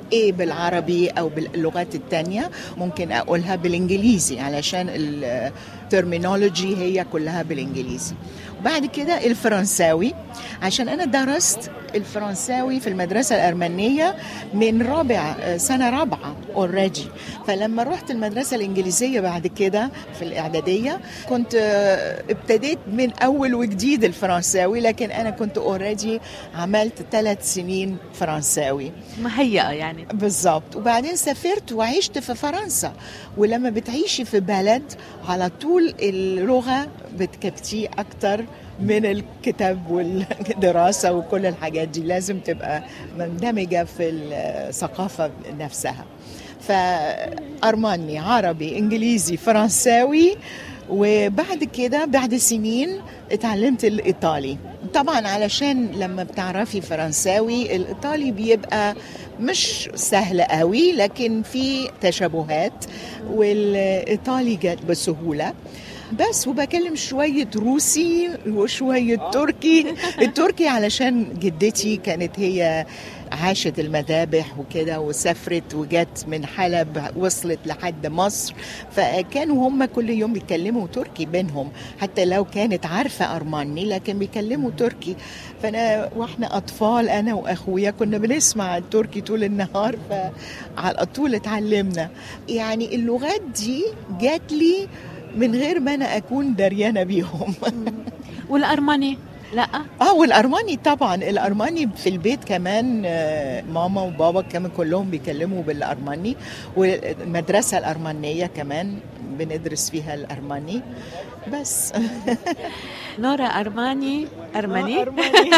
ايه بالعربي او باللغات التانية ممكن اقولها بالانجليزي علشان الترمينولوجي هي كلها بالانجليزي بعد كده الفرنساوي عشان انا درست الفرنساوي في المدرسة الأرمنية من رابع سنة رابعة اوريدي فلما رحت المدرسة الإنجليزية بعد كده في الإعدادية كنت ابتديت من أول وجديد الفرنساوي لكن أنا كنت اوريدي عملت ثلاث سنين فرنساوي مهيئة يعني بالظبط وبعدين سافرت وعشت في فرنسا ولما بتعيشي في بلد على طول اللغة بتكبتيه أكتر من الكتاب والدراسة وكل الحاجات دي لازم تبقى مندمجة في الثقافة نفسها فأرماني عربي إنجليزي فرنساوي وبعد كده بعد سنين اتعلمت الإيطالي طبعا علشان لما بتعرفي فرنساوي الإيطالي بيبقى مش سهل قوي لكن في تشابهات والإيطالي جت بسهولة بس وبكلم شوية روسي وشوية تركي التركي علشان جدتي كانت هي عاشت المذابح وكده وسافرت وجت من حلب وصلت لحد مصر فكانوا هم كل يوم بيتكلموا تركي بينهم حتى لو كانت عارفة أرماني لكن بيكلموا تركي فأنا وإحنا أطفال أنا وأخويا كنا بنسمع التركي طول النهار فعلى طول اتعلمنا يعني اللغات دي جات لي من غير ما انا اكون دريانه بيهم والارمني لا اه والارماني طبعا الارماني في البيت كمان ماما وبابا كمان كلهم بيكلموا بالارماني والمدرسه الارمنيه كمان بندرس فيها الارماني بس نورا ارماني ارمني أرماني.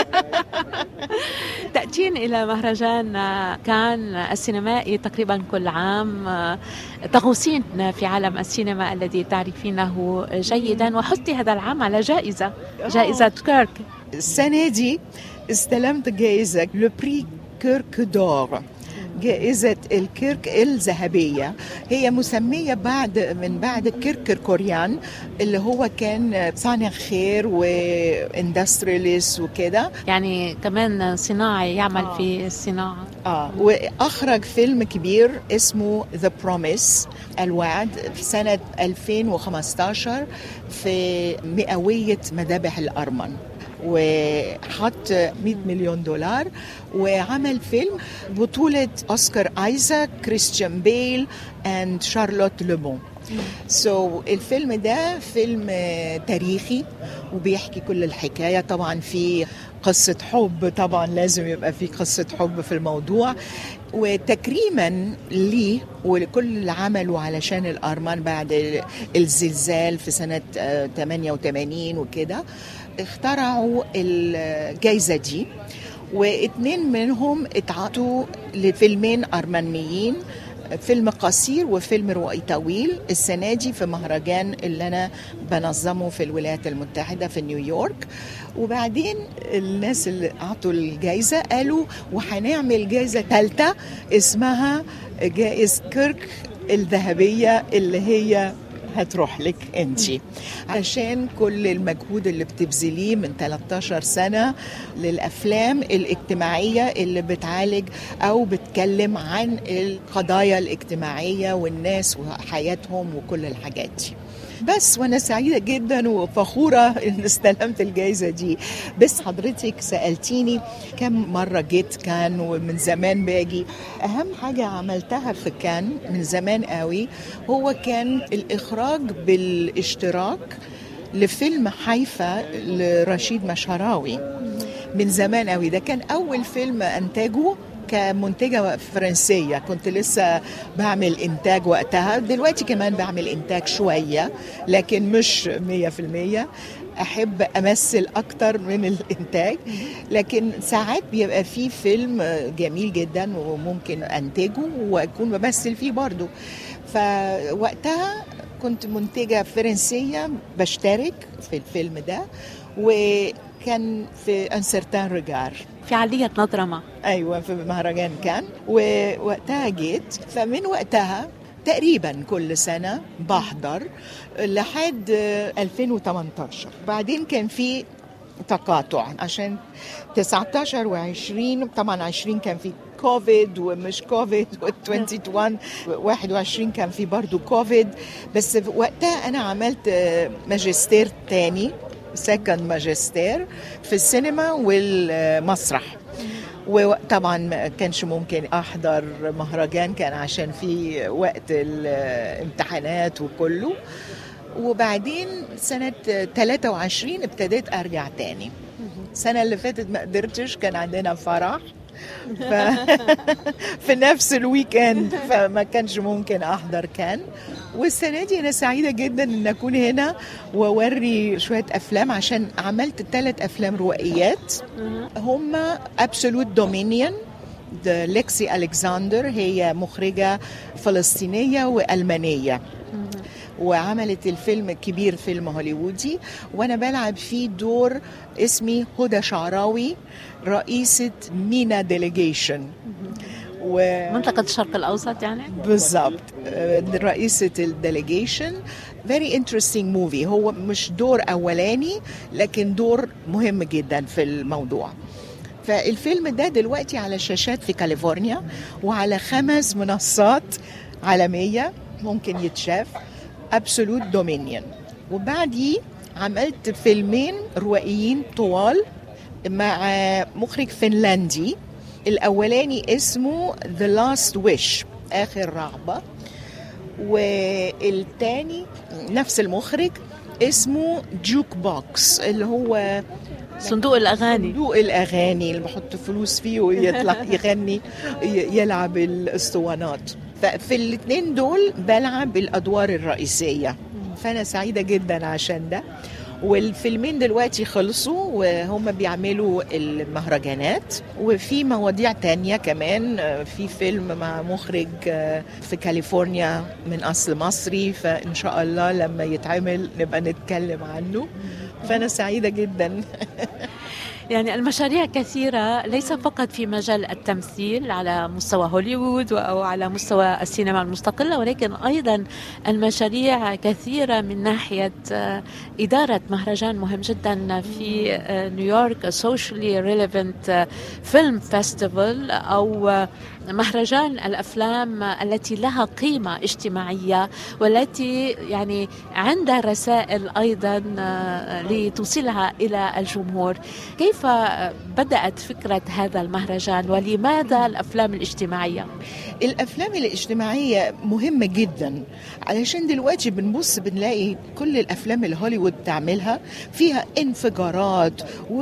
تأتين إلى مهرجان كان السينمائي تقريبا كل عام تغوصين في عالم السينما الذي تعرفينه جيدا وحزتي هذا العام على جائزة جائزة كيرك السنه دي استلمت جائزه لو بري كيرك دور جائزة الكيرك الذهبية هي مسمية بعد من بعد كيرك كوريان اللي هو كان صانع خير واندسترياليست وكده يعني كمان صناعي يعمل في الصناعة اه واخرج فيلم كبير اسمه ذا بروميس الوعد في سنة 2015 في مئوية مذابح الأرمن وحط 100 مليون دولار وعمل فيلم بطولة أوسكار آيزاك كريستيان بيل اند شارلوت لومون سو so, الفيلم ده فيلم تاريخي وبيحكي كل الحكايه طبعا في قصه حب طبعا لازم يبقى في قصه حب في الموضوع وتكريما ليه ولكل اللي عملوا علشان الارمان بعد الزلزال في سنه 88 وكده اخترعوا الجائزه دي واثنين منهم اتعاطوا لفيلمين ارمنيين فيلم قصير وفيلم روائي طويل السنة دي في مهرجان اللي أنا بنظمه في الولايات المتحدة في نيويورك وبعدين الناس اللي أعطوا الجائزة قالوا وهنعمل جائزة ثالثة اسمها جائزة كيرك الذهبية اللي هي هتروح لك انت عشان كل المجهود اللي بتبذليه من 13 سنه للافلام الاجتماعيه اللي بتعالج او بتكلم عن القضايا الاجتماعيه والناس وحياتهم وكل الحاجات دي بس وانا سعيده جدا وفخوره ان استلمت الجائزه دي بس حضرتك سالتيني كم مره جيت كان ومن زمان باجي اهم حاجه عملتها في كان من زمان قوي هو كان الاخراج بالاشتراك لفيلم حيفا لرشيد مشهراوي من زمان قوي ده كان اول فيلم انتجه كمنتجة فرنسية كنت لسه بعمل إنتاج وقتها دلوقتي كمان بعمل إنتاج شوية لكن مش مية في المية أحب أمثل أكتر من الإنتاج لكن ساعات بيبقى في فيلم جميل جدا وممكن أنتجه وأكون بمثل فيه برضو فوقتها كنت منتجة فرنسية بشترك في الفيلم ده وكان في انسرتان ريجار في عالية نظرة ما ايوه في مهرجان كان ووقتها جيت فمن وقتها تقريبا كل سنه بحضر لحد 2018 بعدين كان في تقاطع عشان 19 و20 طبعا 20 كان في كوفيد ومش كوفيد و21 21 كان في برضو كوفيد بس وقتها انا عملت آه، ماجستير تاني سكند ماجستير في السينما والمسرح وطبعا ما كانش ممكن احضر مهرجان كان عشان في وقت الامتحانات وكله وبعدين سنة 23 ابتديت ارجع تاني السنة اللي فاتت ما قدرتش كان عندنا فرح ف... في نفس الويكند فما كانش ممكن احضر كان والسنه دي انا سعيده جدا ان اكون هنا واوري شويه افلام عشان عملت ثلاث افلام روائيات هم ابسولوت دومينيون ليكسي الكساندر هي مخرجه فلسطينيه والمانيه وعملت الفيلم الكبير فيلم هوليوودي وانا بلعب فيه دور اسمي هدى شعراوي رئيسة مينا ديليجيشن و... منطقة الشرق الأوسط يعني؟ بالضبط آه، رئيسة الديليجيشن very interesting movie هو مش دور أولاني لكن دور مهم جدا في الموضوع فالفيلم ده دلوقتي على الشاشات في كاليفورنيا وعلى خمس منصات عالمية ممكن يتشاف ابسولوت دومينيون وبعديه عملت فيلمين روائيين طوال مع مخرج فنلندي الاولاني اسمه ذا لاست ويش اخر رغبه والتاني نفس المخرج اسمه جوك بوكس اللي هو صندوق الأغاني صندوق الاغاني اللي بحط فلوس فيه ويطلع يغني ي- يلعب الاسطوانات ففي الاثنين دول بلعب الادوار الرئيسيه فانا سعيده جدا عشان ده والفيلمين دلوقتي خلصوا وهم بيعملوا المهرجانات وفي مواضيع تانية كمان في فيلم مع مخرج في كاليفورنيا من أصل مصري فإن شاء الله لما يتعمل نبقى نتكلم عنه فأنا سعيدة جدا يعني المشاريع كثيرة ليس فقط في مجال التمثيل على مستوى هوليوود أو على مستوى السينما المستقلة ولكن أيضا المشاريع كثيرة من ناحية آه، إدارة مهرجان مهم جدا في آه، نيويورك سوشيالي ريليفنت فيلم فيستيفال أو آه، مهرجان الافلام التي لها قيمه اجتماعيه والتي يعني عندها رسائل ايضا آه، لتوصلها الى الجمهور كيف بدات فكره هذا المهرجان ولماذا الافلام الاجتماعيه الافلام الاجتماعيه مهمه جدا علشان دلوقتي بنبص بنلاقي كل الافلام اللي هوليوود بتعملها فيها انفجارات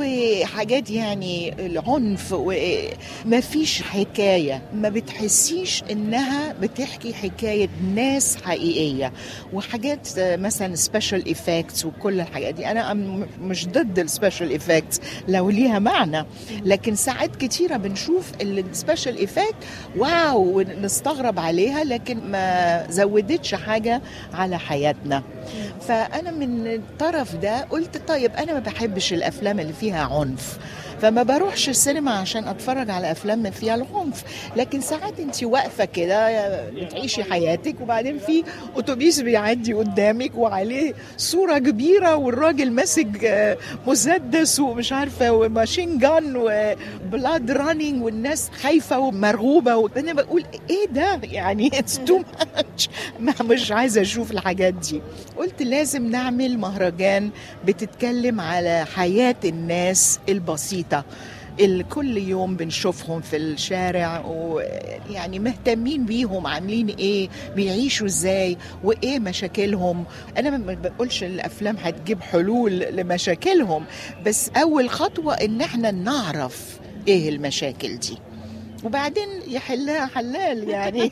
وحاجات يعني العنف وما فيش حكايه ما بتحسيش انها بتحكي حكايه ناس حقيقيه وحاجات آه، مثلا سبيشال ايفكتس وكل الحاجات دي انا أم- مش ضد السبيشال ايفكتس لو ليها معنى لكن ساعات كتيره بنشوف السبيشال ايفكت واو ونستغرب عليها لكن ما زودتش حاجه على حياتنا فانا من الطرف ده قلت طيب انا ما بحبش الافلام اللي فيها عنف فما بروحش السينما عشان اتفرج على افلام فيها العنف لكن ساعات انت واقفه كده بتعيشي حياتك وبعدين في اتوبيس بيعدي قدامك وعليه صوره كبيره والراجل ماسك آه، مسدس ومش عارفه وماشين جان وبلاد رانينج والناس خايفه ومرغوبه وانا بقول ايه ده يعني اتس تو ماتش مش عايزه اشوف الحاجات دي قلت لازم نعمل مهرجان بتتكلم على حياه الناس البسيطه اللي كل يوم بنشوفهم في الشارع ويعني مهتمين بيهم عاملين ايه بيعيشوا ازاي وايه مشاكلهم انا ما بقولش الافلام هتجيب حلول لمشاكلهم بس اول خطوه ان احنا نعرف ايه المشاكل دي وبعدين يحلها حلال يعني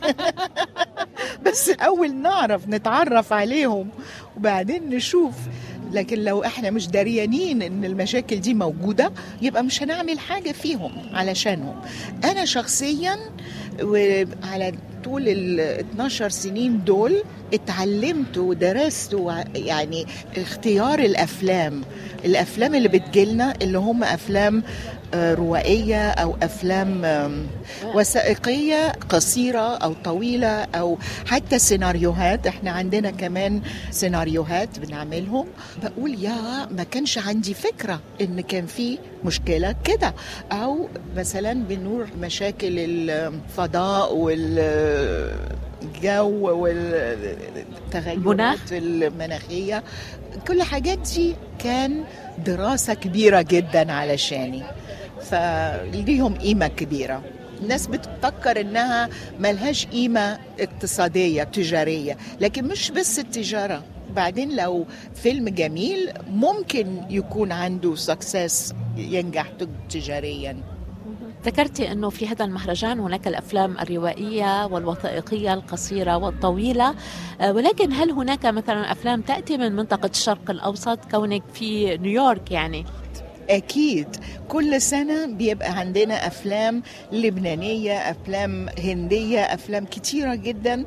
بس الاول نعرف نتعرف عليهم وبعدين نشوف لكن لو احنا مش دريانين ان المشاكل دي موجوده يبقى مش هنعمل حاجه فيهم علشانهم انا شخصيا وعلى طول ال 12 سنين دول اتعلمت ودرست وع- يعني اختيار الافلام الافلام اللي بتجيلنا اللي هم افلام آه، روائية أو أفلام آم، وثائقية قصيرة أو طويلة أو حتى سيناريوهات احنا عندنا كمان سيناريوهات بنعملهم بقول يا ما كانش عندي فكرة ان كان في مشكلة كده او مثلا بنور مشاكل الفضاء والجو المناخ. والتغيرات المناخية كل الحاجات دي كان دراسة كبيرة جدا علشاني فليهم قيمة كبيرة الناس بتفكر انها ملهاش قيمة اقتصادية تجارية لكن مش بس التجارة بعدين لو فيلم جميل ممكن يكون عنده سكسس ينجح تجاريا ذكرتي انه في هذا المهرجان هناك الافلام الروائيه والوثائقيه القصيره والطويله آه، ولكن هل هناك مثلا افلام تاتي من منطقه الشرق الاوسط كونك في نيويورك يعني أكيد كل سنة بيبقى عندنا أفلام لبنانية أفلام هندية أفلام كتيرة جدا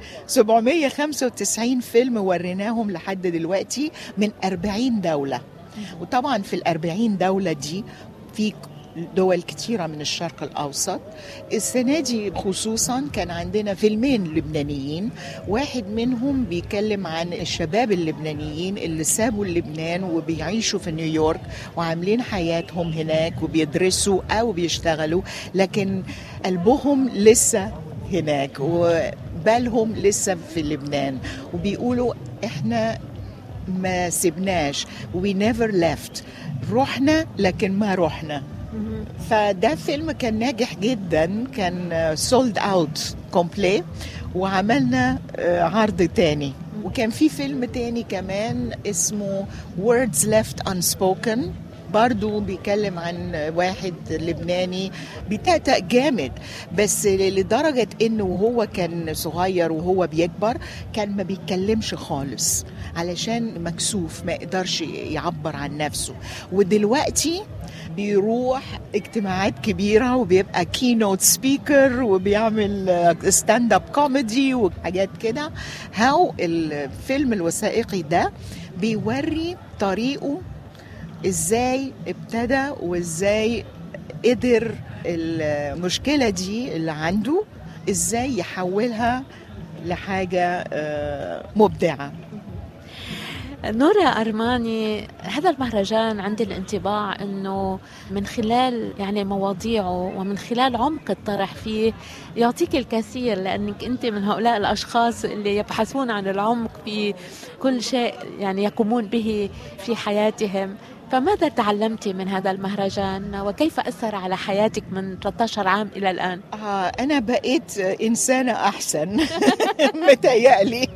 795 فيلم وريناهم لحد دلوقتي من 40 دولة وطبعا في ال 40 دولة دي في دول كتيرة من الشرق الأوسط السنة دي خصوصا كان عندنا فيلمين لبنانيين واحد منهم بيتكلم عن الشباب اللبنانيين اللي سابوا لبنان وبيعيشوا في نيويورك وعاملين حياتهم هناك وبيدرسوا أو بيشتغلوا لكن قلبهم لسه هناك وبالهم لسه في لبنان وبيقولوا احنا ما سبناش we never left رحنا لكن ما رحنا فده فيلم كان ناجح جدا كان سولد اوت كومبلي وعملنا آه، عرض تاني وكان في فيلم تاني كمان اسمه Words Left Unspoken برضو بيتكلم عن واحد لبناني بيتأتأ جامد بس لدرجة انه وهو كان صغير وهو بيكبر كان ما بيتكلمش خالص علشان مكسوف ما يقدرش يعبر عن نفسه ودلوقتي بيروح اجتماعات كبيرة وبيبقى كينوت سبيكر وبيعمل ستاند اب كوميدي وحاجات كده هاو الفيلم الوثائقي ده بيوري طريقه ازاي ابتدى وازاي قدر المشكلة دي اللي عنده ازاي يحولها لحاجة آه، مبدعة نورا أرماني هذا المهرجان عندي الانطباع أنه من خلال يعني مواضيعه ومن خلال عمق الطرح فيه يعطيك الكثير لأنك أنت من هؤلاء الأشخاص اللي يبحثون عن العمق في كل شيء يعني يقومون به في حياتهم فماذا تعلمت من هذا المهرجان وكيف أثر على حياتك من 13 عام إلى الآن؟ آه أنا بقيت إنسانة أحسن متهيألي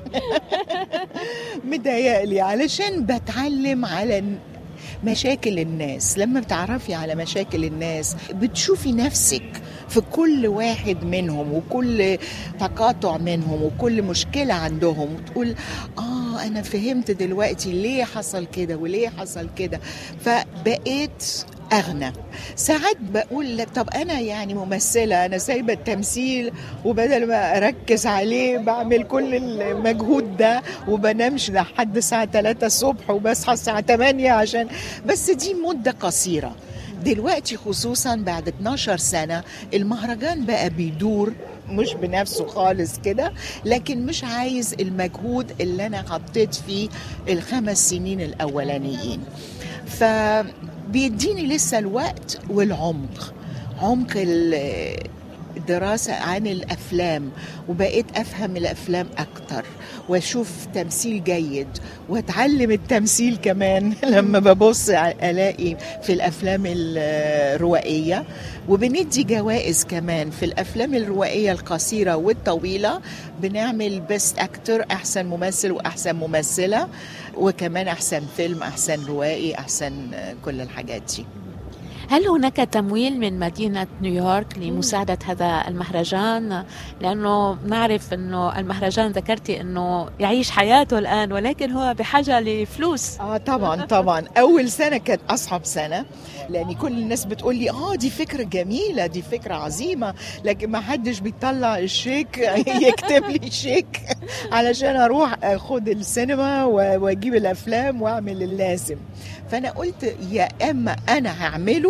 متهيألي علشان بتعلم على مشاكل الناس لما بتعرفي على مشاكل الناس بتشوفي نفسك في كل واحد منهم وكل تقاطع منهم وكل مشكلة عندهم وتقول آه أنا فهمت دلوقتي ليه حصل كده وليه حصل كده فبقيت أغنى ساعات بقول لك طب أنا يعني ممثلة أنا سايبة التمثيل وبدل ما أركز عليه بعمل كل المجهود ده وبنامش لحد الساعة 3 الصبح وبصحى الساعة 8 عشان بس دي مدة قصيرة دلوقتي خصوصا بعد 12 سنة المهرجان بقى بيدور مش بنفسه خالص كده لكن مش عايز المجهود اللي انا حطيت فيه الخمس سنين الاولانيين فبيديني لسه الوقت والعمق عمق الدراسة عن الأفلام وبقيت أفهم الأفلام أكتر وأشوف تمثيل جيد وأتعلم التمثيل كمان لما ببص ألاقي في الأفلام الروائية وبندي جوائز كمان في الأفلام الروائية القصيرة والطويلة بنعمل بيست أكتر أحسن ممثل وأحسن ممثلة وكمان أحسن فيلم أحسن روائي أحسن كل الحاجات دي هل هناك تمويل من مدينة نيويورك لمساعدة هذا المهرجان؟ لأنه نعرف أنه المهرجان ذكرتي أنه يعيش حياته الآن ولكن هو بحاجة لفلوس اه طبعا طبعا اول سنه كانت اصعب سنه لان كل الناس بتقول لي اه دي فكره جميله دي فكره عظيمه لكن ما حدش بيطلع الشيك يكتب لي شيك علشان اروح اخد السينما واجيب الافلام واعمل اللازم فانا قلت يا اما انا هعمله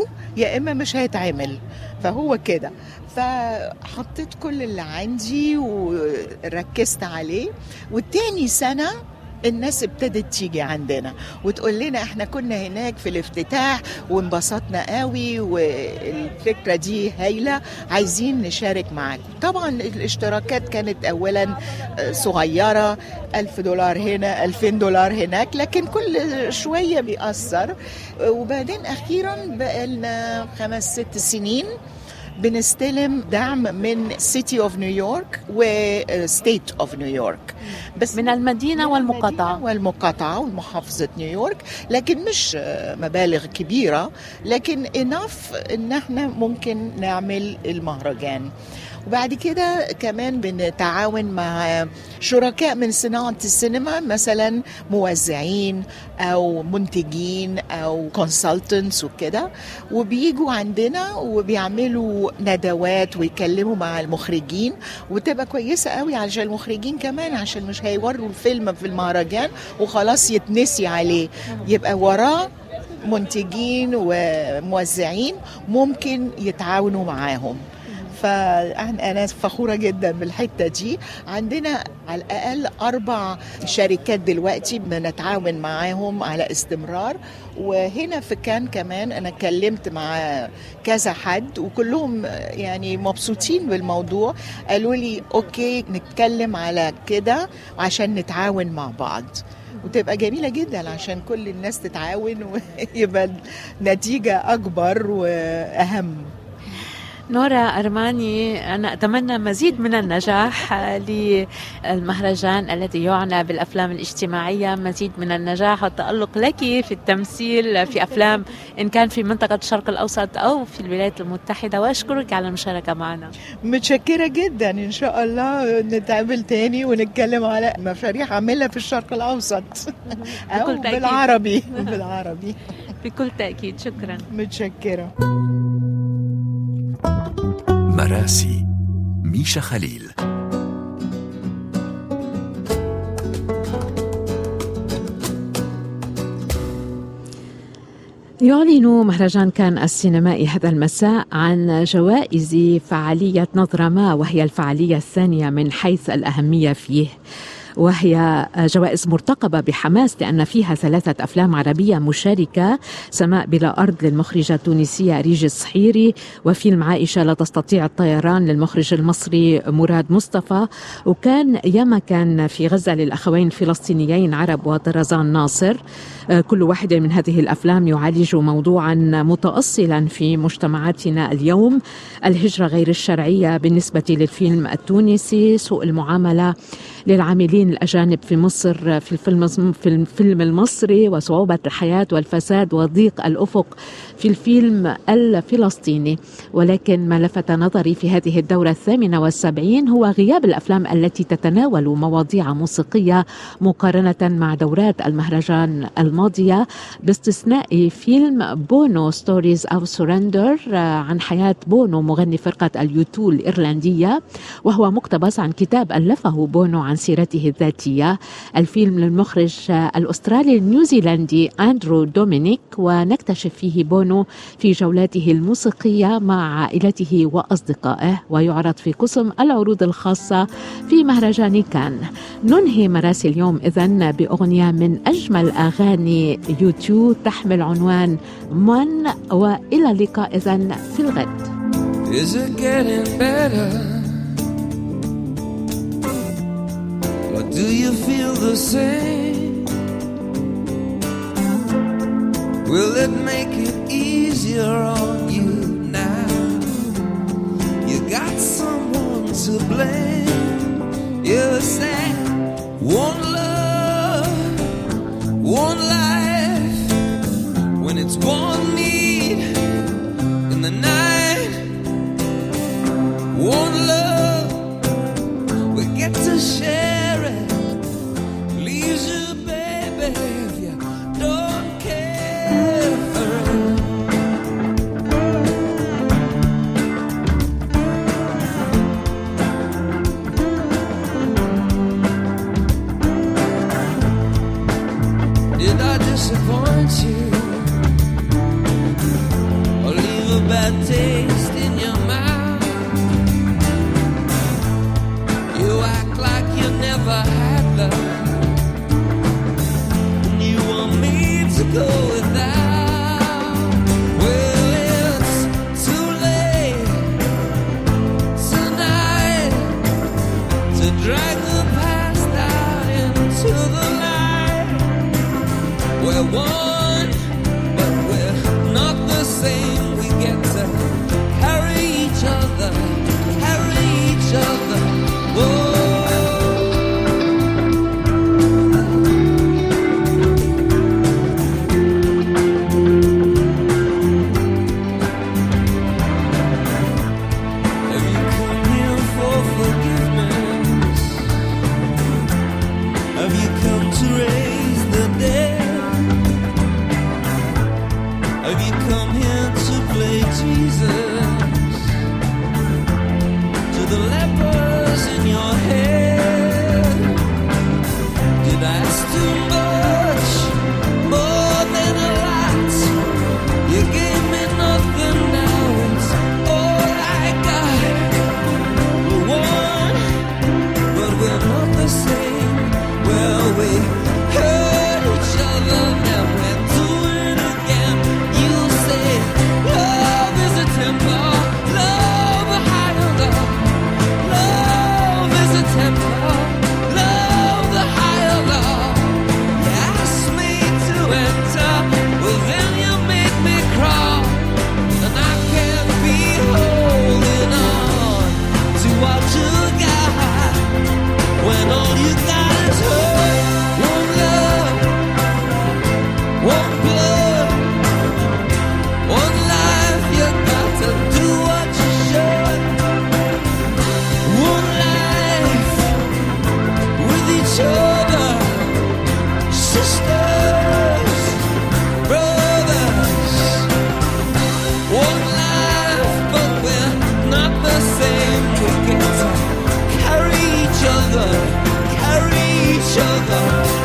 يا اما مش هيتعمل فهو كده فحطيت كل اللي عندي وركزت عليه والتاني سنه الناس ابتدت تيجي عندنا وتقول لنا احنا كنا هناك في الافتتاح وانبسطنا قوي والفكره دي هايله عايزين نشارك معاكم طبعا الاشتراكات كانت اولا صغيره ألف دولار هنا ألفين دولار هناك لكن كل شويه بيأثر وبعدين اخيرا بقى لنا خمس ست سنين بنستلم دعم من سيتي اوف نيويورك وستيت اوف نيويورك بس من المدينه والمقاطعه المدينة والمقاطعة ومحافظة نيويورك لكن مش مبالغ كبيرة لكن انف ان احنا ممكن نعمل المهرجان وبعد كده كمان بنتعاون مع شركاء من صناعة السينما مثلا موزعين أو منتجين أو كونسلتنتس وكده وبيجوا عندنا وبيعملوا ندوات ويكلموا مع المخرجين وتبقى كويسة قوي عشان المخرجين كمان عشان مش هيوروا الفيلم في المهرجان وخلاص يتنسي عليه يبقى وراه منتجين وموزعين ممكن يتعاونوا معاهم فأنا فخورة جدا بالحتة دي عندنا على الأقل أربع شركات دلوقتي بنتعاون معاهم على استمرار وهنا في كان كمان أنا اتكلمت مع كذا حد وكلهم يعني مبسوطين بالموضوع قالوا لي أوكي نتكلم على كده عشان نتعاون مع بعض وتبقى جميلة جدا عشان كل الناس تتعاون ويبقى نتيجة أكبر وأهم نورا أرماني أنا أتمنى مزيد من النجاح للمهرجان الذي يعنى بالأفلام الاجتماعية مزيد من النجاح والتألق لك في التمثيل في أفلام إن كان في منطقة الشرق الأوسط أو في الولايات المتحدة وأشكرك على المشاركة معنا متشكرة جدا إن شاء الله نتقابل تاني ونتكلم على مشاريع عاملها في الشرق الأوسط أو بكل تأكيد. بالعربي بالعربي بكل تأكيد شكرا متشكرة مراسي ميشا خليل يعلن مهرجان كان السينمائي هذا المساء عن جوائز فعالية نظرة ما وهي الفعالية الثانية من حيث الأهمية فيه وهي جوائز مرتقبة بحماس لأن فيها ثلاثة أفلام عربية مشاركة سماء بلا أرض للمخرجة التونسية ريجي صحيري وفيلم عائشة لا تستطيع الطيران للمخرج المصري مراد مصطفى وكان ياما كان في غزة للأخوين الفلسطينيين عرب وطرزان ناصر كل واحد من هذه الافلام يعالج موضوعا متاصلا في مجتمعاتنا اليوم الهجره غير الشرعيه بالنسبه للفيلم التونسي سوء المعامله للعاملين الاجانب في مصر في الفيلم في الفيلم المصري وصعوبه الحياه والفساد وضيق الافق في الفيلم الفلسطيني ولكن ما لفت نظري في هذه الدورة الثامنة والسبعين هو غياب الأفلام التي تتناول مواضيع موسيقية مقارنة مع دورات المهرجان الماضية باستثناء فيلم بونو ستوريز أو سورندر عن حياة بونو مغني فرقة اليوتو الإيرلندية وهو مقتبس عن كتاب ألفه بونو عن سيرته الذاتية الفيلم للمخرج الأسترالي النيوزيلندي أندرو دومينيك ونكتشف فيه بونو في جولاته الموسيقية مع عائلته وأصدقائه ويعرض في قسم العروض الخاصة في مهرجان كان ننهي مراسي اليوم إذن بأغنية من أجمل أغاني يوتيوب تحمل عنوان من وإلى اللقاء إذن في الغد Is it getting better? Or do you feel the same? Will it make it easier on you now? You got someone to blame. You say, one love, one life. When it's one need in the night, one love, we get to share it. Leaves you, baby, if you don't care for it. Did I disappoint you? Or we're one, but we're not the same. We get to carry each other, carry each other. Whoa. Have you come here for forgiveness? Have you come to raise the dead? Have you come here to play Jesus? To the lepers in your head? Did I ask too much? More than a lot. You gave me nothing now. It's all I got. We're one, but we're not the same. Well, we hurt each other, now we're doing it again. You say love is a temper, love a higher love. Love is a temper, love the higher love. You asked me to enter, well then you made me crawl, and I can't be holding on to what you got when all you got is hurt. One love, one blood, one life. You got to do what you should. One life with each other, sisters, brothers. One life, but we're not the same. We get to carry each other, carry each other.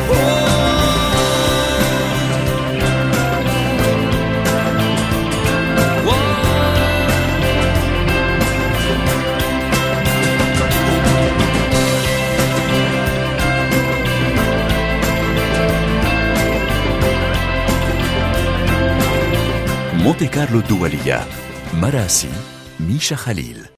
One. One. مونتي كارلو الدولية مراسي ميشا خليل